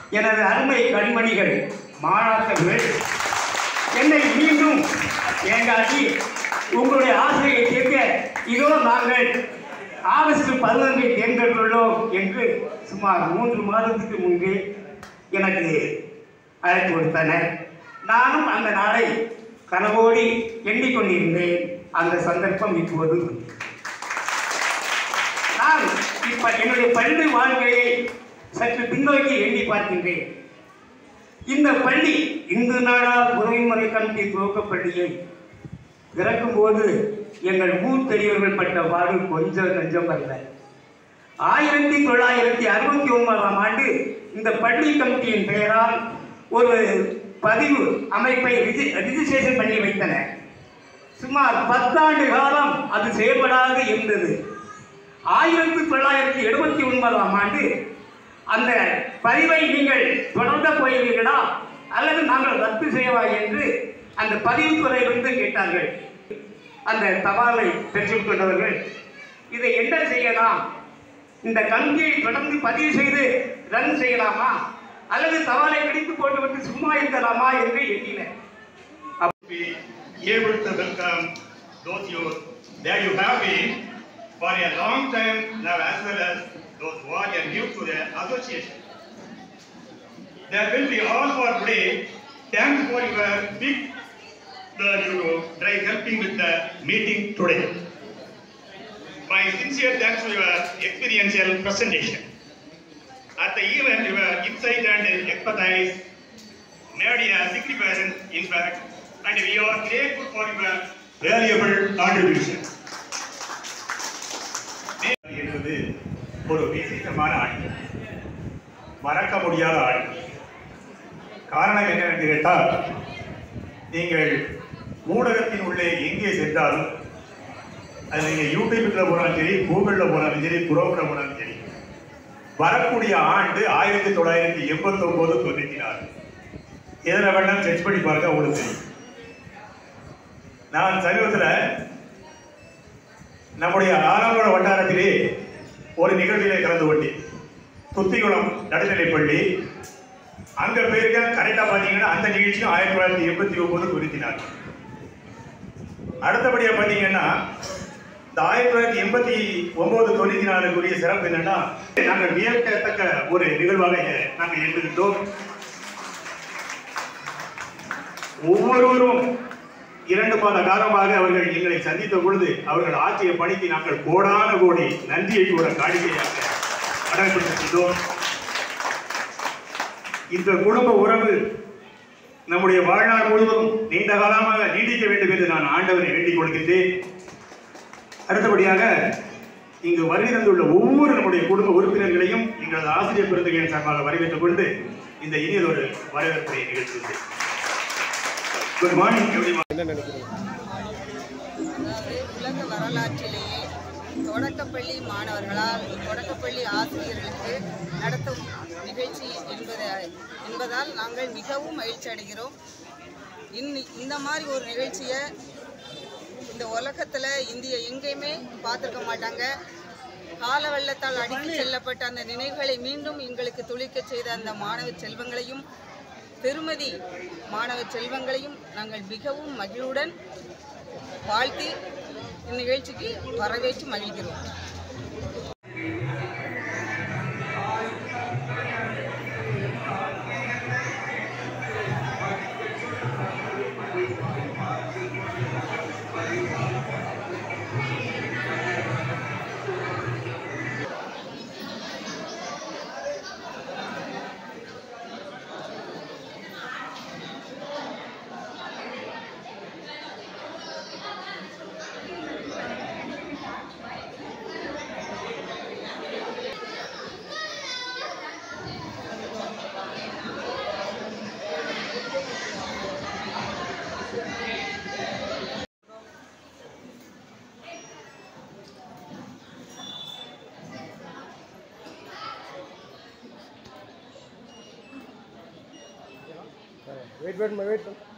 எனது அருமை கண்மணிகள் மாணாக்கர்கள் என்னை மீண்டும் ஏங்காட்டி உங்களுடைய ஆசையை தீர்க்க இதோ நாங்கள் ஆகஸ்ட் பதினொன்றை தேர்ந்தெடுத்துள்ளோம் என்று சுமார் மூன்று மாதத்துக்கு முன்பே எனக்கு அழைப்பு கொடுத்தனர் நானும் அந்த நாளை கனவோடி எண்ணிக்கொண்டிருந்தேன் அந்த சந்தர்ப்பம் இப்போது நான் இப்ப என்னுடைய பள்ளி வாழ்க்கையை சற்று பின்னோக்கி எண்ணி பார்க்கின்றேன் இந்த பள்ளி இந்து நாடா உறவுமுறை கமிட்டி துவக்க பள்ளியை திறக்கும் போது எங்கள் ஊர் பெரியவர்கள் பட்ட பாடு கொஞ்சம் நெஞ்சம் அல்ல ஆயிரத்தி தொள்ளாயிரத்தி அறுபத்தி ஒன்பதாம் ஆண்டு இந்த பள்ளி கமிட்டியின் பெயரால் ஒரு பதிவு அமைப்பை ரிஜி ரிஜிஸ்ட்ரேஷன் பண்ணி வைத்தனர் சுமார் பத்தாண்டு காலம் அது செயல்படாது இருந்தது ஆயிரத்தி தொள்ளாயிரத்தி எழுபத்தி ஒன்பதாம் ஆண்டு அந்த பதிவை நீங்கள் தொடர்ந்த போயிருவீர்களா அல்லது நாங்கள் ரத்து செய்யவா என்று அந்த பதிவுத்துறையிலிருந்து கேட்டார்கள் அந்த தபாலை பெற்றுக் கொண்டவர்கள் இதை என்ன செய்யலாம் இந்த கல்வியை தொடர்ந்து பதிவு செய்து ரன் செய்யலாமா அல்லது தபாலை பிடித்து போட்டுவிட்டு சும்மா இருக்கலாமா என்று எண்ணினேன் be able to welcome those youth that you have been for a long time now as well as those who are new to the association. That will be all for today. Thanks for your big the you know, try helping with the meeting today. My sincere thanks for your experiential presentation. At the event, your insight and expertise made a significant impact and we are grateful for your valuable contribution. என்பது ஒரு விசித்திரமான ஆண்டு மறக்க முடியாத ஆண்டு காரணம் என்னவென்று கேட்டால் நீங்கள் ஊடகத்தின் உள்ளே எங்கே சென்றாலும் அது நீங்கள் யூடியூப்பில் போனாலும் சரி கூகுளில் போனாலும் சரி குரோமில் போனாலும் சரி வரக்கூடிய ஆண்டு ஆயிரத்தி தொள்ளாயிரத்தி எண்பத்தொம்போது தொண்ணூற்றி நாலு எதில் வேணாலும் செக் பண்ணி பாருங்க உங்களுக்கு தெரியும் நான் சமீபத்தில் நம்முடைய ஆலங்குளம் வட்டாரத்திலே ஒரு நிகழ்ச்சியிலே கலந்து கொண்டேன் துத்திகுளம் நடுநிலைப்பள்ளி அங்க போயிருக்க கரெக்டா பாத்தீங்கன்னா அந்த நிகழ்ச்சியும் ஆயிரத்தி தொள்ளாயிரத்தி எண்பத்தி ஒன்பது தொண்ணூத்தி நாலு அடுத்தபடியா பாத்தீங்கன்னா இந்த ஆயிரத்தி தொள்ளாயிரத்தி எண்பத்தி ஒன்பது தொண்ணூத்தி நாலுக்குரிய சிறப்பு என்னன்னா நாங்கள் வியக்கத்தக்க ஒரு நிகழ்வாக இங்க நாங்கள் எடுத்துக்கிட்டோம் ஒவ்வொருவரும் இரண்டு மாத காலமாக அவர்கள் எங்களை சந்தித்த பொழுது அவர்கள் ஆற்றிய பணிக்கு நாங்கள் கோடான கோடி நன்றியை கூட காணிக்கையாக அடங்கப்படுத்திட்டோம் இந்த குடும்ப உறவு நம்முடைய வாழ்நாள் முழுவதும் நீண்ட காலமாக நீடிக்க வேண்டும் என்று நான் ஆண்டவரை வேண்டிக் கொள்கின்றேன் அடுத்தபடியாக இங்கு வருகை தந்துள்ள ஒவ்வொரு நம்முடைய குடும்ப உறுப்பினர்களையும் எங்களது ஆசிரியர் பெருந்தகையின் சார்பாக வரவேற்றுக் கொண்டு இந்த இனியதொரு வரவேற்பை நிகழ்த்துகிறேன் குட் மார்னிங் எவ்ரிவன் அதாவது உலக வரலாற்றிலேயே தொடக்கப்பள்ளி மாணவர்களால் தொடக்கப்பள்ளி ஆசிரியர்களுக்கு நடத்தும் நிகழ்ச்சி என்பது என்பதால் நாங்கள் மிகவும் மகிழ்ச்சி அடைகிறோம் இன் இந்த மாதிரி ஒரு நிகழ்ச்சியை இந்த உலகத்தில் இந்திய எங்கேயுமே பார்த்துருக்க மாட்டாங்க கால வெள்ளத்தால் அடித்து செல்லப்பட்ட அந்த நினைவுகளை மீண்டும் எங்களுக்கு துளிக்க செய்த அந்த மாணவ செல்வங்களையும் பெருமதி மாணவ செல்வங்களையும் நாங்கள் மிகவும் மகிழ்வுடன் வாழ்த்தி இந்நிகழ்ச்சிக்கு வரவேற்று மகிழ்கிறோம் வெயிட் வெயிட் வெயிட்